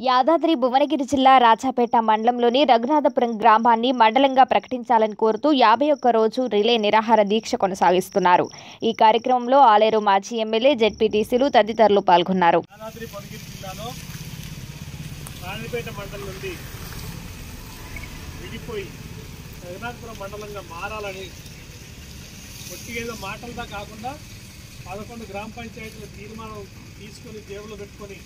యాదాద్రి భువనగిరి జిల్లా రాజాపేట మండలంలోని రఘునాథపురం గ్రామాన్ని మండలంగా ప్రకటించాలని కోరుతూ యాభై ఒక్క రోజు రిలే నిరాహార దీక్ష కొనసాగిస్తున్నారు ఈ కార్యక్రమంలో ఆలేరు మాజీ ఎమ్మెల్యే జెడ్పీటీసీలు తదితరులు పాల్గొన్నారు యాదాద్రి భువనగిరి జిల్లాలో రాణిపేట మండలం నుండి విడిపోయి రఘునాథపురం మండలంగా మారాలని ఒట్టి ఏదో మాటలదా కాకుండా పదకొండు గ్రామ పంచాయతీల తీర్మానం తీసుకొని జేబులో పెట్టుకొని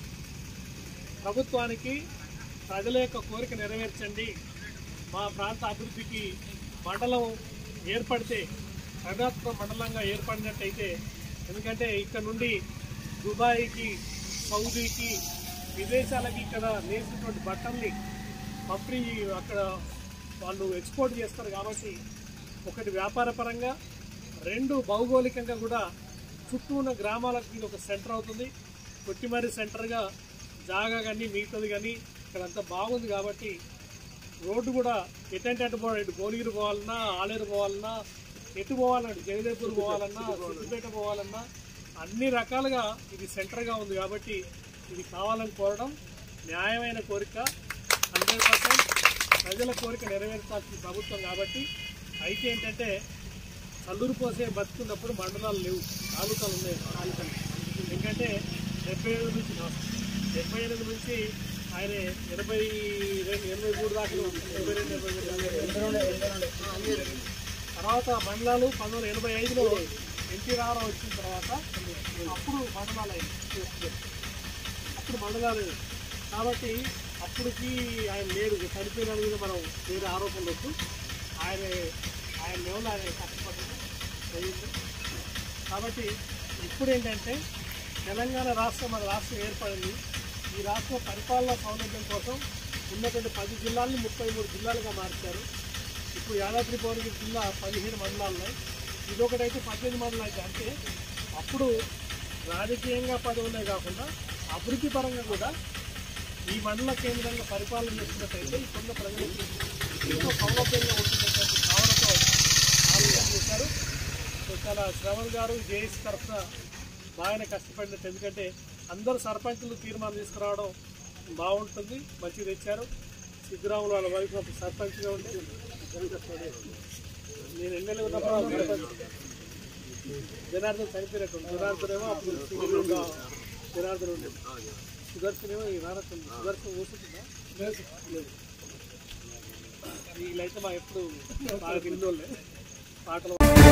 ప్రభుత్వానికి ప్రజల యొక్క కోరిక నెరవేర్చండి మా ప్రాంత అభివృద్ధికి మండలం ఏర్పడితే రఘునాథపురం మండలంగా ఏర్పడినట్టయితే ఎందుకంటే ఇక్కడ నుండి దుబాయ్కి సౌదీకి విదేశాలకి ఇక్కడ నేసినటువంటి బట్టల్ని పంపిణీ అక్కడ వాళ్ళు ఎక్స్పోర్ట్ చేస్తారు కాబట్టి ఒకటి వ్యాపార పరంగా రెండు భౌగోళికంగా కూడా చుట్టూ ఉన్న గ్రామాలకు ఇది ఒక సెంటర్ అవుతుంది కొట్టిమరి సెంటర్గా జాగా కానీ మిగతాది కానీ ఇక్కడ అంతా బాగుంది కాబట్టి రోడ్డు కూడా ఎటంటే అటు పోవాలి ఇటు భువనగిరి పోవాలన్నా ఆలేరు పోవాలన్నా ఎటు పోవాలన్నా ఇటు జగదేపూర్ పోవాలన్నా సిద్దిపేట పోవాలన్నా అన్ని రకాలుగా ఇది సెంటర్గా ఉంది కాబట్టి ఇది కావాలని కోరడం న్యాయమైన కోరిక హండ్రెడ్ పర్సెంట్ ప్రజల కోరిక నెరవేర్చాల్సిన ప్రభుత్వం కాబట్టి అయితే ఏంటంటే కల్లూరు పోసే బతుకున్నప్పుడు మండలాలు లేవు తాలూకాలు ఉన్నాయి తాలూకాలు ఎందుకంటే డెబ్బై ఎనిమిది నుంచి డెబ్బై ఎనిమిది నుంచి ఆయన ఎనభై రెండు ఎనభై మూడు దాకా ఎనభై రెండు ఎనభై మూడు దాకా తర్వాత మండలాలు పంతొమ్మిది వందల ఎనభై ఐదులో ఎన్టీ రామారావు వచ్చిన తర్వాత అప్పుడు మండలాలు అయింది అప్పుడు మండలాలు కాబట్టి అప్పటికి ఆయన లేడు చనిపోయిన మీద మనం వేరే ఆరోపణలు వద్దు ఆయన ఆయన లెవెల్ ఆయన కష్టపడ్డాడు చేయండి కాబట్టి ఇప్పుడు ఏంటంటే తెలంగాణ రాష్ట్రం మన రాష్ట్రం ఏర్పడింది ఈ రాష్ట్ర పరిపాలనా సౌలభ్యం కోసం ఉన్నటువంటి పది జిల్లాల్ని ముప్పై మూడు జిల్లాలుగా మార్చారు ఇప్పుడు యాదాద్రి భువనగిరి జిల్లా పదిహేను మండలాలు ఉన్నాయి ఇదొకటైతే పద్దెనిమిది మండలాలు అయితే అంటే అప్పుడు రాజకీయంగా పదవులే కాకుండా అభివృద్ధి పరంగా కూడా ఈ మండల కేంద్రంగా పరిపాలన చేసినట్టయితే ఇప్పుడున్న ప్రజలకు ఎంతో సౌలభ్యంగా ఉంటున్నటువంటి భావనతో ఆలోచన చేశారు సో చాలా శ్రవణ్ గారు జేఎస్ తరఫున బాగానే కష్టపడినట్టు ఎందుకంటే అందరూ సర్పంచులు తీర్మానం తీసుకురావడం బాగుంటుంది మంచిగా తెచ్చారు సిద్ధరాములు వాళ్ళ వైఫ్ అప్పుడు సర్పంచ్గా ఉంటే నేను ఎన్నెలు ఉన్నప్పుడు సర్పంచ్ జనార్దన్ చనిపోయినట్టు జనార్దన్ ఏమో అప్పుడు సివిల్గా జనార్దన్ ఉండే సుదర్శన్ ఏమో ఈ రానట్టుంది సుదర్శన్ కూర్చుంటుందా లేదు లేదు వీళ్ళైతే మా ఎప్పుడు బాగా తిన్నోళ్ళే పాటలు